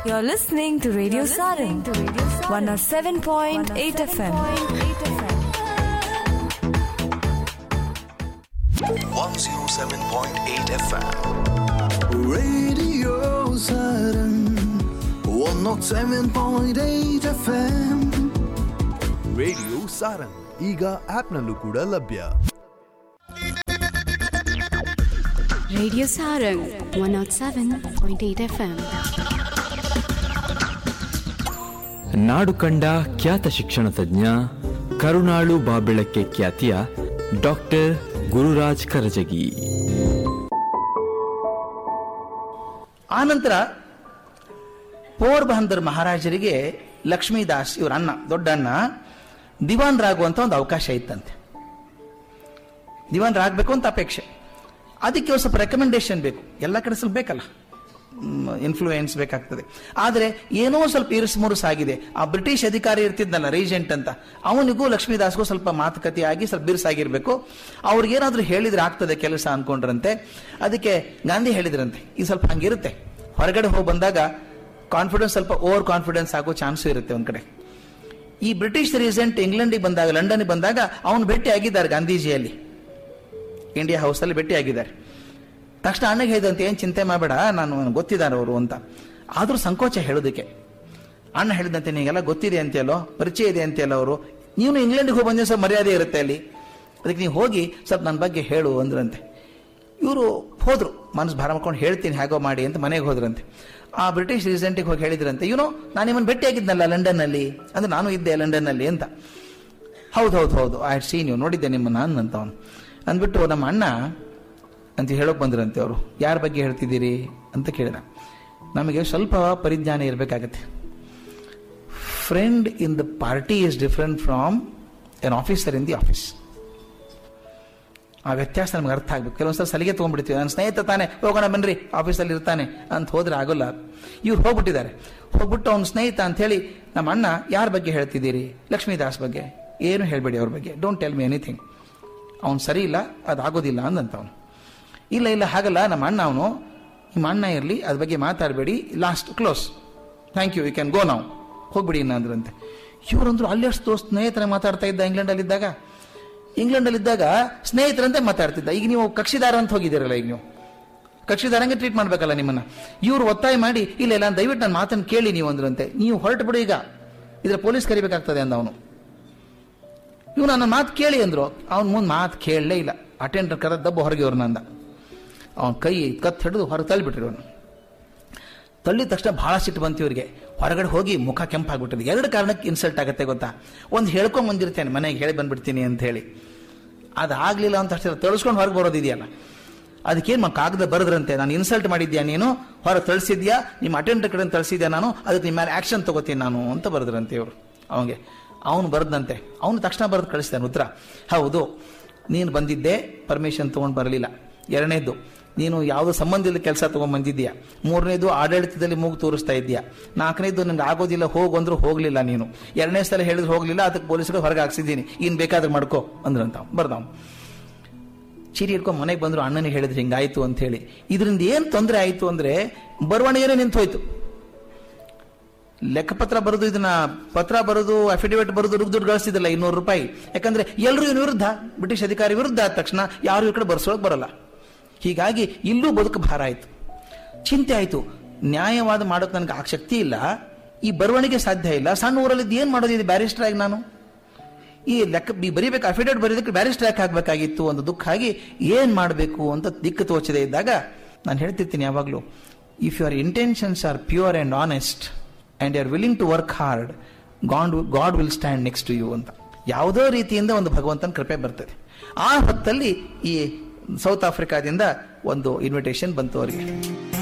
You're listening to Radio Sarin, 107.8 FM. 107.8 FM. Radio Saturn 107.8 FM radio Sarang ಈಗ ಆಪ್ನಲ್ಲೂ ಕೂಡ ಲಭ್ಯ Radio Sarang 107.8 FM. ನಾಡು ಕಂಡ ಖ್ಯಾತ ಶಿಕ್ಷಣ ತಜ್ಞ ಕರುಣಾಳು ಬಾಬೆಳಕ್ಕೆ ಖ್ಯಾತಿಯ ಡಾಕ್ಟರ್ ಗುರುರಾಜ್ ಕರಜಗಿ ಆನಂತರ ಪೋರ್ಬಂದರ್ ಮಹಾರಾಜರಿಗೆ ಲಕ್ಷ್ಮೀದಾಸ್ ಇವರ ಅಣ್ಣ ದೊಡ್ಡ ಅಣ್ಣ ದಿವಾನ್ರಾಗುವಂತ ಒಂದು ಅವಕಾಶ ಇತ್ತಂತೆ ದಿವಾನ್ರಾಗಬೇಕು ಅಂತ ಅಪೇಕ್ಷೆ ಅದಕ್ಕೆ ಒಂದು ಸ್ವಲ್ಪ ರೆಕಮೆಂಡೇಶನ್ ಬೇಕು ಎಲ್ಲ ಕಡೆ ಸ್ವಲ್ಪ ಬೇಕಲ್ಲ ಇನ್ಫ್ಲೂಯೆನ್ಸ್ ಬೇಕಾಗ್ತದೆ ಆದರೆ ಏನೋ ಸ್ವಲ್ಪ ಇರಿಸು ಮುರುಸಾಗಿದೆ ಆ ಬ್ರಿಟಿಷ್ ಅಧಿಕಾರಿ ಇರ್ತಿದ್ನಲ್ಲ ರೀಜೆಂಟ್ ಅಂತ ಅವನಿಗೂ ಲಕ್ಷ್ಮೀದಾಸ್ಗೂ ಸ್ವಲ್ಪ ಮಾತುಕತೆ ಆಗಿ ಸ್ವಲ್ಪ ಬಿರುಸಾಗಿರ್ಬೇಕು ಅವ್ರಿಗೇನಾದ್ರೂ ಹೇಳಿದ್ರೆ ಆಗ್ತದೆ ಕೆಲಸ ಅನ್ಕೊಂಡ್ರಂತೆ ಅದಕ್ಕೆ ಗಾಂಧಿ ಹೇಳಿದ್ರಂತೆ ಇದು ಸ್ವಲ್ಪ ಹಂಗಿರುತ್ತೆ ಹೊರಗಡೆ ಹೋಗಿ ಬಂದಾಗ ಕಾನ್ಫಿಡೆನ್ಸ್ ಸ್ವಲ್ಪ ಓವರ್ ಕಾನ್ಫಿಡೆನ್ಸ್ ಆಗೋ ಚಾನ್ಸು ಇರುತ್ತೆ ಒಂದ್ ಕಡೆ ಈ ಬ್ರಿಟಿಷ್ ರೀಸೆಂಟ್ ಇಂಗ್ಲೆಂಡಿಗೆ ಬಂದಾಗ ಲಂಡನ್ಗೆ ಬಂದಾಗ ಅವನು ಭೇಟಿ ಆಗಿದ್ದಾರೆ ಗಾಂಧೀಜಿಯಲ್ಲಿ ಇಂಡಿಯಾ ಹೌಸಲ್ಲಿ ಭೇಟಿ ಆಗಿದ್ದಾರೆ ತಕ್ಷಣ ಅಣ್ಣಗೆ ಹೇಳಿದಂತೆ ಏನು ಚಿಂತೆ ಮಾಡಬೇಡ ನಾನು ನನಗೆ ಗೊತ್ತಿದ್ದಾರೆ ಅವರು ಅಂತ ಆದರೂ ಸಂಕೋಚ ಹೇಳೋದಕ್ಕೆ ಅಣ್ಣ ಹೇಳಿದಂತೆ ನಿನಗೆಲ್ಲ ಗೊತ್ತಿದೆ ಅಂತೆಯಲ್ಲೋ ಪರಿಚಯ ಇದೆ ಅಂತೆಯಲ್ಲ ಅವರು ನೀನು ಇಂಗ್ಲೆಂಡಿಗೆ ಹೋಗಿ ಬಂದ್ರೆ ಸ್ವಲ್ಪ ಮರ್ಯಾದೆ ಇರುತ್ತೆ ಅಲ್ಲಿ ಅದಕ್ಕೆ ನೀವು ಹೋಗಿ ಸ್ವಲ್ಪ ನನ್ನ ಬಗ್ಗೆ ಹೇಳು ಅಂದ್ರಂತೆ ಇವರು ಹೋದ್ರು ಮನಸ್ಸು ಭಾರ ಮಾಡ್ಕೊಂಡು ಹೇಳ್ತೀನಿ ಹೇಗೋ ಮಾಡಿ ಅಂತ ಮನೆಗೆ ಹೋದ್ರಂತೆ ಆ ಬ್ರಿಟಿಷ್ ರೀಸೆಂಟಿಗೆ ಹೋಗಿ ಹೇಳಿದ್ರಂತೆ ಇವನು ನಾನು ನಿಮ್ಮನ್ನು ಭೇಟಿಯಾಗಿದ್ನಲ್ಲ ಲಂಡನ್ನಲ್ಲಿ ಅಂದ್ರೆ ನಾನು ಇದ್ದೆ ಲಂಡನ್ನಲ್ಲಿ ಅಂತ ಹೌದು ಹೌದು ಹೌದು ಐ ಹ್ಯಾಡ್ ಸೀನ್ ನೀವು ನೋಡಿದ್ದೆ ನಿಮ್ಮನ್ನ ಅಂದಂತ ಅವನು ಅಂದ್ಬಿಟ್ಟು ನಮ್ಮ ಅಣ್ಣ ಅಂತ ಹೇಳೋಕೆ ಬಂದ್ರಂತೆ ಅವರು ಯಾರ ಬಗ್ಗೆ ಹೇಳ್ತಿದ್ದೀರಿ ಅಂತ ಕೇಳಿದ ನಮಗೆ ಸ್ವಲ್ಪ ಪರಿಜ್ಞಾನ ಇರಬೇಕಾಗತ್ತೆ friend in the party is different from an officer in the office ಆ ವ್ಯತ್ಯಾಸ ನಮ್ಗೆ ಅರ್ಥ ಆಗ್ಬೇಕು ಕೆಲವೊಂದ್ಸಲ ಸಲಿಗೆ ತೊಗೊಂಡ್ಬಿಡ್ತೀವಿ ನನ್ನ ಸ್ನೇಹಿತ ತಾನೆ ಹೋಗೋಣ ಬನ್ರಿ ಆಫೀಸಲ್ಲಿ ಇರ್ತಾನೆ ಅಂತ ಹೋದ್ರೆ ಆಗೋಲ್ಲ ಇವ್ರು ಹೋಗ್ಬಿಟ್ಟಿದ್ದಾರೆ ಹೋಗ್ಬಿಟ್ಟು ಅವ್ನ ಸ್ನೇಹಿತ ಅಂತ ಹೇಳಿ ನಮ್ಮ ಅಣ್ಣ ಯಾರ ಬಗ್ಗೆ ಹೇಳ್ತಿದ್ದೀರಿ ಲಕ್ಷ್ಮೀದಾಸ್ ಬಗ್ಗೆ ಏನು ಹೇಳ್ಬೇಡಿ ಅವ್ರ ಬಗ್ಗೆ ಡೋಂಟ್ ಟೆಲ್ ಮಿ ಎನಿಥಿಂಗ್ ಅವ್ನು ಸರಿ ಇಲ್ಲ ಅದು ಆಗೋದಿಲ್ಲ ಅಂದಂತ ಅವನು ಇಲ್ಲ ಇಲ್ಲ ಹಾಗಲ್ಲ ನಮ್ಮ ಅಣ್ಣ ಅವನು ನಿಮ್ಮ ಅಣ್ಣ ಇರಲಿ ಅದ್ರ ಬಗ್ಗೆ ಮಾತಾಡಬೇಡಿ last close thank you you can go ನಾವು ಹೋಗ್ಬಿಡಿ ಇನ್ನ ಅಂದ್ರಂತೆ ಇವರಂದ್ರು ಅಲ್ಲೆಷ್ಟು ಸ್ನೇಹಿತರ ಮಾತಾಡ್ತಾ ಇದ್ದ ಇಂಗ್ಲೆಂಡಲ್ಲಿದ್ದಾಗ ಇಂಗ್ಲೆಂಡಲ್ಲಿದ್ದಾಗ ಸ್ನೇಹಿತರಂತೆ ಮಾತಾಡ್ತಿದ್ದ ಈಗ ನೀವು ಕಕ್ಷಿದಾರ ಅಂತ ಹೋಗಿದ್ದೀರಲ್ಲ ಈಗ ನೀವು ಕಕ್ಷಿದಾರಂಗೆ ಟ್ರೀಟ್ ಮಾಡ್ಬೇಕಲ್ಲ ನಿಮ್ಮನ್ನ ಇವ್ರು ಒತ್ತಾಯ ಮಾಡಿ ಇಲ್ಲ ಇಲ್ಲ ದಯವಿಟ್ಟು ನನ್ನ ಮಾತನ್ನು ಕೇಳಿ ನೀವು ಅಂದ್ರಂತೆ ನೀವು ಹೊರಟು ಬಿಡು ಈಗ ಇದ್ರ ಪೊಲೀಸ್ ಕರಿಬೇಕಾಗ್ತದೆ ಅಂದ ಅವನು ಇವ್ ನನ್ನ ಮಾತು ಕೇಳಿ ಅಂದ್ರು ಅವ್ನ ಮುಂದೆ ಮಾತು ಕೇಳಲೇ ಇಲ್ಲ ಅಟೆಂಡರ್ ಕರ ದಬ್ಬ ಹೊರಗೆ ಅವ್ರನ್ನ ಅಂದ ಅವನ ಕೈ ಕತ್ ಹಿಡಿದು ಹೊರಗೆ ತಳ್ಳಿಬಿಟ್ರಿ ಅವನು ತಳ್ಳಿದ ತಕ್ಷಣ ಬಹಳ ಸಿಟ್ಟು ಬಂತು ಇವ್ರಿಗೆ ಹೊರಗಡೆ ಹೋಗಿ ಮುಖ ಕೆಂಪಾಗ್ಬಿಟ್ಟಿದೆ ಎರಡು ಕಾರಣಕ್ಕೆ ಇನ್ಸಲ್ಟ್ ಆಗುತ್ತೆ ಗೊತ್ತಾ ಒಂದು ಹೇಳ್ಕೊಂಡ್ ಬಂದಿರ್ತೇನೆ ಮನೆಗೆ ಹೇಳಿ ಬಂದ್ಬಿಡ್ತೀನಿ ಅಂತ ಹೇಳಿ ಅದಾಗ್ಲಿಲ್ಲ ಅಂತ ಅಷ್ಟೇ ತಳಿಸ್ಕೊಂಡು ಹೊರಗೆ ಬರೋದಿದೆಯಲ್ಲ ಅದಕ್ಕೇನು ಮಾ ಕಾಗದ ಬರೆದ್ರಂತೆ ನಾನು ಇನ್ಸಲ್ಟ್ ಮಾಡಿದ್ಯಾ ನೀನು ಹೊರಗೆ ತಳಿಸಿದ್ಯಾ ನಿಮ್ಮ ಅಟೆಂಡರ್ ಕಡೆ ತಳಿಸಿದ್ಯಾ ನಾನು ಅದಕ್ಕೆ ನಿಮ್ಮ ಮೇಲೆ ಆಕ್ಷನ್ ತಗೋತೀನಿ ನಾನು ಅಂತ ಬರೆದ್ರಂತೆ ಇವರು ಅವನಿಗೆ ಅವನು ಬರೆದಂತೆ ಅವನು ತಕ್ಷಣ ಬರೆದು ಕಳಿಸ್ತಾನೆ ಉತ್ತರ ಹೌದು ನೀನು ಬಂದಿದ್ದೆ ಪರ್ಮಿಷನ್ ತೊಗೊಂಡು ಬರಲಿಲ್ಲ ಎರಡನೇದು ನೀನು ಯಾವುದೋ ಸಂಬಂಧ ಇಲ್ಲ ಕೆಲಸ ತೊಗೊಂಡು ಬಂದಿದ್ಯಾ ಮೂರನೇದು ಆಡಳಿತದಲ್ಲಿ ಮೂಗು ತೋರಿಸ್ತಾ ಇದೆಯಾ ನಾಲ್ಕನೇದು ನಿನ್ಗೆ ಆಗೋದಿಲ್ಲ ಹೋಗು ಅಂದ್ರೂ ಹೋಗಲಿಲ್ಲ ನೀನು ಎರಡನೇ ಸಲ ಹೇಳಿದ್ರೆ ಹೋಗಲಿಲ್ಲ ಅದಕ್ಕೆ ಪೊಲೀಸರು ಹೊರಗೆ ಹಾಕ್ಸಿದ್ದೀನಿ ಇನ್ನು ಬೇಕಾದ್ರೆ ಮಾಡ್ಕೋ ಅಂದ್ರಂತ ಬರ್ದವ್ ಚೀರಿ ಹಿಡ್ಕೊಂಡು ಮನೆಗೆ ಬಂದ್ರು ಅಣ್ಣನಿಗೆ ಹೇಳಿದ್ರೆ ಹಿಂಗಾಯ್ತು ಅಂತ ಹೇಳಿ ಇದರಿಂದ ಏನು ತೊಂದರೆ ಆಯಿತು ಅಂದ್ರೆ ಬರವಣಿಗೆನೇ ನಿಂತು ಹೋಯ್ತು ಲೆಕ್ಕಪತ್ರ ಬರೆದು ಇದನ್ನ ಪತ್ರ ಬರೆದು ಅಫಿಡವಿಟ್ ಬರೆದು ದುಡ್ಡು ದುಡ್ಡು ಗಳಿಸ್ತಿದ್ದಲ್ಲ ಇನ್ನೂರು ರೂಪಾಯಿ ಯಾಕಂದ್ರೆ ಎಲ್ಲರೂ ಇವನು ವಿರುದ್ಧ ಬ್ರಿಟಿಷ್ ಅಧಿಕಾರಿ ವಿರುದ್ಧ ಆದ ತಕ್ಷಣ ಯಾರು ಈ ಕಡೆ ಬರ್ಸೋಕ್ ಬರಲ್ಲ ಹೀಗಾಗಿ ಇಲ್ಲೂ ಬದುಕು ಭಾರ ಆಯ್ತು ಚಿಂತೆ ಆಯ್ತು ನ್ಯಾಯವಾದ ಮಾಡೋಕೆ ನನಗೆ ಆ ಶಕ್ತಿ ಇಲ್ಲ ಈ ಬರವಣಿಗೆ ಸಾಧ್ಯ ಇಲ್ಲ ಸಣ್ಣ ಊರಲ್ಲಿ ಏನ್ ಮಾಡೋದಿದೆ ಬ್ಯಾರಿಸ್ಟರ್ ಆಗಿ ನಾನು ಈ ಲೆಕ್ಕ ಈ ಬರೀಬೇಕು ಅಫಿಡೇಟ್ ಬರೀದಕ್ಕೆ ಬ್ಯಾರಿಸ್ಟರ್ ಯಾಕೆ ಹಾಕ್ಬೇಕಾಗಿತ್ತು ಒಂದು ದುಃಖ ಆಗಿ ಏನ್ ಮಾಡಬೇಕು ಅಂತ ದಿಕ್ಕು ತೋಚದೆ ಇದ್ದಾಗ ನಾನು ಹೇಳ್ತಿರ್ತೀನಿ ಯಾವಾಗಲೂ if your intentions are pure and honest and you are willing to work hard God God will stand next to you ಅಂತ ಯಾವುದೋ ರೀತಿಯಿಂದ ಒಂದು ಭಗವಂತನ ಕೃಪೆ ಬರ್ತದೆ ಆ ಹೊತ್ತಲ್ಲಿ ಈ ಸೌತ್ ಆಫ್ರಿಕಾದಿಂದ ಒಂದು ಇನ್ವಿಟೇಷನ್ ಬಂತು ಅವರಿಗೆ